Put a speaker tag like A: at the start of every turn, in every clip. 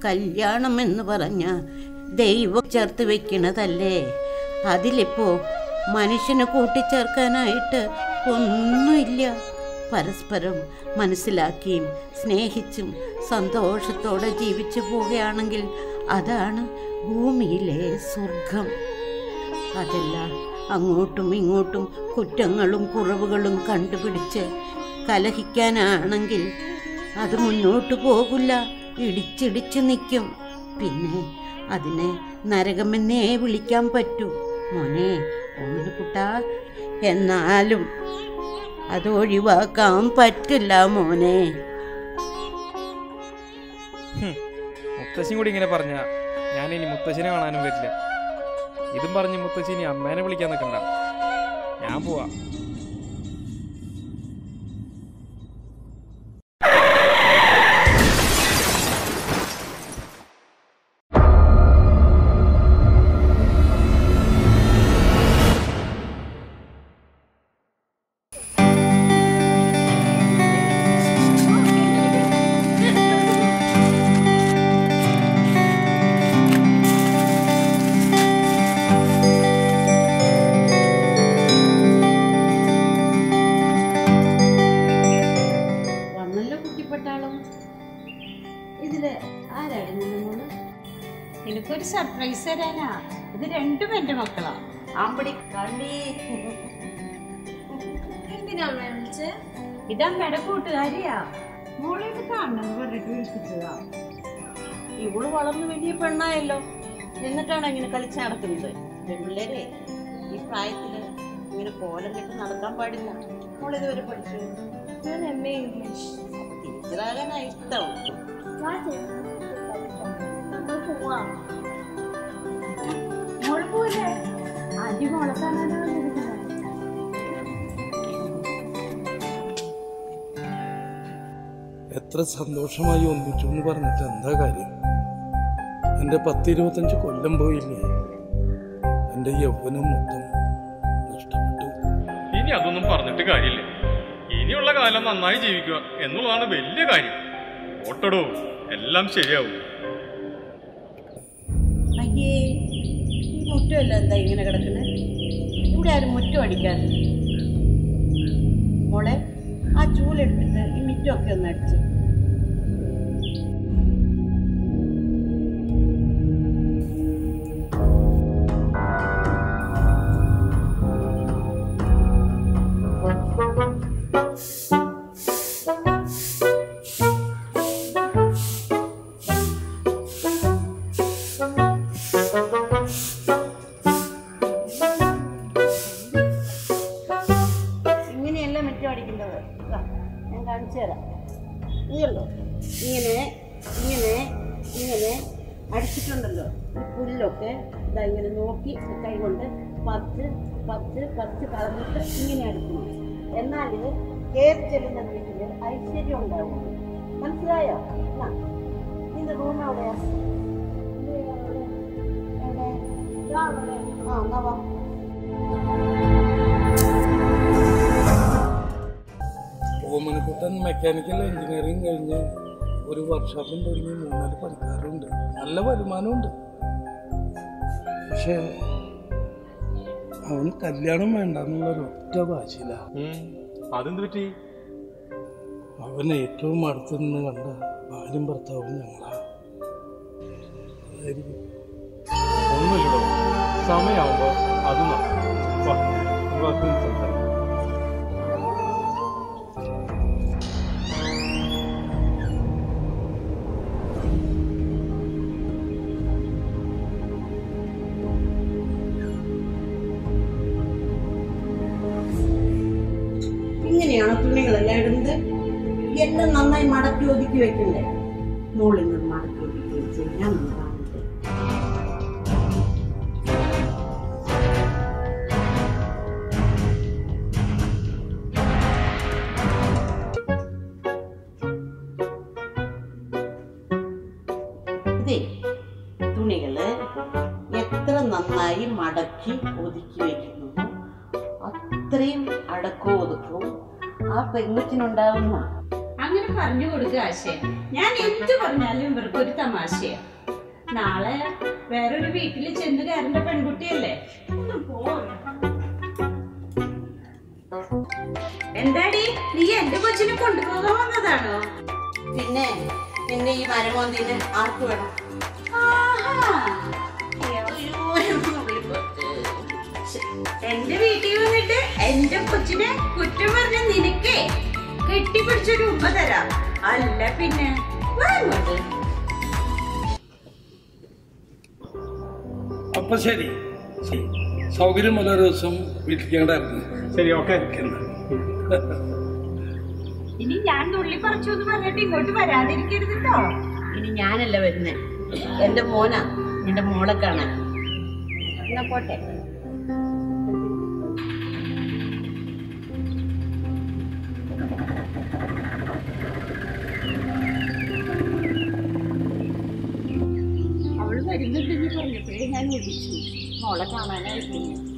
A: കല്യാണം എന്ന് പറഞ്ഞ ദൈവം ചേർത്ത് വെക്കണതല്ലേ അതിലിപ്പോ മനുഷ്യനെ കൂട്ടിച്ചേർക്കാനായിട്ട് ഒന്നുമില്ല പരസ്പരം മനസ്സിലാക്കിയും സ്നേഹിച്ചും സന്തോഷത്തോടെ ജീവിച്ചു പോവുകയാണെങ്കിൽ അതാണ് ഭൂമിയിലെ സ്വർഗം അതല്ല അങ്ങോട്ടും ഇങ്ങോട്ടും കുറ്റങ്ങളും കുറവുകളും കണ്ടുപിടിച്ച് കലഹിക്കാനാണെങ്കിൽ അത് മുന്നോട്ട് പോകില്ല ഇടിച്ചിടിച്ച് നിൽക്കും പിന്നെ അതിനെ നരകമെന്നേ വിളിക്കാൻ പറ്റൂ മോനെ ഓമനക്കുട്ട എന്നാലും അത് ഒഴിവാക്കാൻ പറ്റില്ല മോനെ
B: മുത്തശ്ശിയും കൂടി ഇങ്ങനെ പറഞ്ഞ ഞാൻ ഇനി മുത്തശ്ശിനെ കാണാനും വരില്ല ഇതും പറഞ്ഞ് മുത്തശ്ശി ഇനി അമ്മേനെ വിളിക്കാൻ നിൽക്കണ്ട ഞാൻ പോവാ
A: വന്നല്ലോ കുട്ടിപ്പെട്ടാളും ഇതില് ആരായിരുന്നു മോള്
C: എനിക്കൊരു സർപ്രൈസ് തരാനാ ഇത് രണ്ടും എന്റെ മക്കളാ
A: അമ്പടി കള്ളി
C: എന്തിനാ വിളിച്ചേ ഇതമ്മയുടെ കൂട്ടുകാരിയാ മോളെ ഇത് കാണണമെന്ന് പറഞ്ഞിട്ട് വിളിപ്പിച്ചതാ
A: ഇവള് വളർന്ന് വലിയ പെണ്ണായല്ലോ എന്നിട്ടാണ് ഇങ്ങനെ കളിച്ച് നടക്കുന്നത് പെൺപിള്ളേരെ ഈ പ്രായത്തില് ഇങ്ങനെ കോലം കെട്ട് നടക്കാൻ പാടില്ല മോൾ ഇതുവരെ പഠിച്ചു
C: ഞാൻ എം എ ഇംഗ്ലീഷ്
A: അപ്പൊ ടീച്ചറാകാനാ ഇഷ്ടം
C: മോള് പോലെ ആദ്യം മോളെ കാണാനാ വന്നിരിക്കുന്നത്
D: എത്ര സന്തോഷമായി ഒന്നിച്ചു എന്ന് പറഞ്ഞിട്ട് എന്താ കാര്യം എൻ്റെ പത്തിരുപത്തഞ്ച് കൊല്ലം പോയില്ലേ എൻ്റെ യൗവനം മൊത്തം നഷ്ടപ്പെട്ടു
B: ഇനി അതൊന്നും പറഞ്ഞിട്ട് കാര്യമില്ല ഇനിയുള്ള കാലം നന്നായി ജീവിക്കുക എന്നുള്ളതാണ് വലിയ കാര്യം ഓട്ടടോ എല്ലാം ശരിയാവും
A: അയ്യേ ഈ മുറ്റമല്ല എന്താ ഇങ്ങനെ കിടക്കുന്നത് ഇവിടെ ആരും മുറ്റം അടിക്കാതെ മോളെ ആ ചൂലെടുത്തിട്ട് ഈ മുറ്റമൊക്കെ ഒന്ന് അടിച്ച് ഇങ്ങനെയല്ല മുറ്റം അടിക്കേണ്ടത് ഇതാ, ഞാൻ കാണിച്ചു തരാം ഇതല്ലോ ഇങ്ങനെ ഇങ്ങനെ ഇങ്ങനെ അടിച്ചിട്ടുണ്ടല്ലോ ഈ പുല്ലൊക്കെ ഇതാ ഇങ്ങനെ നോക്കി കൈ കൊണ്ട് പത്ത് പത്ത് പത്ത് കളഞ്ഞിട്ട് ഇങ്ങനെ അടിക്കണം എന്നാൽ ഇത് കയറി ചെല്ലുന്ന വീട്ടിൽ ഐശ്വര്യം ഉണ്ടാവും മനസ്സിലായോ എന്നാ, നിന്റെ റൂം എവിടെയാ ഇത് എവിടെ? എവിടെ? ഇതാ അവിടെ. ആ എന്നാ വാ
D: ഓമനക്കുട്ടൻ മെക്കാനിക്കൽ എഞ്ചിനീയറിംഗ് കഴിഞ്ഞ് ഒരു വർക്ക്ഷോപ്പും തുടങ്ങി മൂന്നാല് പണിക്കാരുണ്ട് നല്ല വരുമാനമുണ്ട് പക്ഷേ അവന് കല്യാണം വേണ്ട എന്നുള്ള ഒറ്റ വാശിയില്ല
B: അതെന്ത് പറ്റി
D: അവൻ ഏറ്റവും അടുത്ത് നിന്ന് കണ്ട ഭാര്യയും ഭർത്താവും ഞങ്ങളാ അതായിരിക്കും
B: ഒന്നുമില്ലടോ സമയമാവുമ്പോ അത് നടക്കും. വാ, നമുക്ക് അതൊന്ന് സംസാരിക്കാം.
A: ഇങ്ങനെയാണോ തുണികളെല്ലാം ഇടുന്നത് എല്ലാം നന്നായി മടക്കി ഒതുക്കി വെക്കണ്ടേ മുകളിൽ നിന്ന് മടക്കി ഒതുക്കി വെച്ച് ഞാൻ ഒന്ന് കാണട്ടെ. ഇതേ തുണികള് എത്ര നന്നായി മടക്കി ഒതുക്കി വെക്കുന്നു അത്രയും അടക്കവും ഒതുക്കവും ആ പെൺകൊച്ചിനുണ്ടാവുന്ന
C: അങ്ങനെ പറഞ്ഞു കൊടുക്കുക ആശയ ഞാൻ എന്ത് പറഞ്ഞാലും ഇവർക്ക് ഒരു തമാശയാ നാളെ വേറൊരു വീട്ടിൽ ചെന്ന് കയറേണ്ട പെൺകുട്ടിയല്ലേ ഒന്ന് പോ എന്താടി നീ എന്റെ കൊച്ചിനെ കൊണ്ടുപോകാൻ വന്നതാണോ
A: പിന്നെ പിന്നെ ഈ മരമോന്തിന് ആർക്ക് വേണം
C: ആഹാ.
A: അയ്യോ, എന്ന് വിളിപ്പത്ത്.
C: എന്റെ വീട്ടിൽ വന്നിട്ട് എന്റെ കൊച്ചിനെ കുറ്റം പറഞ്ഞ നിനക്കേ കെട്ടിപ്പിടിച്ചൊരു ഉമ്മ തരാം അല്ല പിന്നെ വാ ഇങ്ങോട്ട്
D: അപ്പൊ ശരി ശരി. സൗകര്യം വല്ല ദിവസം വീട്ടിലേക്ക് ഞങ്ങളുടെ ഇറങ്ങി
B: ശരി ഓക്കെ
C: ഇനി ഞാൻ നുള്ളി പറിച്ചു എന്ന് പറഞ്ഞിട്ട് ഇങ്ങോട്ട് വരാതിരിക്കരുത് കേട്ടോ
A: ഇനി ഞാനല്ല വരുന്നേ എന്റെ മോനാ എന്റെ മോളെ കാണാൻ എന്നാ പോട്ടെ അവള് വരുന്നുണ്ടെന്ന് പറഞ്ഞപ്പോഴേ ഞാൻ വിളിച്ചു മോളെ കാണാനായിട്ട്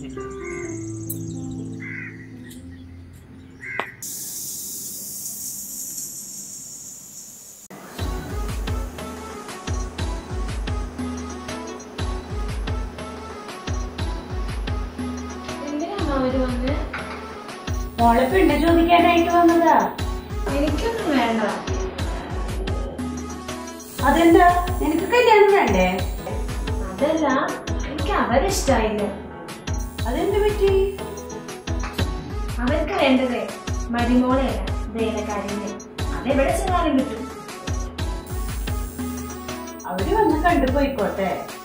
E: എന്തിനാണ് അവര് വന്ന്
C: മോളെ പെണ്ണ് ചോദിക്കാനായിട്ട് വന്നതാ
E: എനിക്കൊന്നും വേണ്ട
C: അതെന്താ നിനക്ക് കല്യാണം വേണ്ടേ
E: അതല്ല എനിക്ക് അവരിഷ്ടായില്ല
C: അതെന്ത് പറ്റി
E: അവർക്ക് വേണ്ടത് മരുമോളെയല്ല വേലക്കാരിനെ അതെവിടെ ചെന്നാലും കിട്ടും
C: അവര് വന്ന് കണ്ടുപോയിക്കോട്ടെ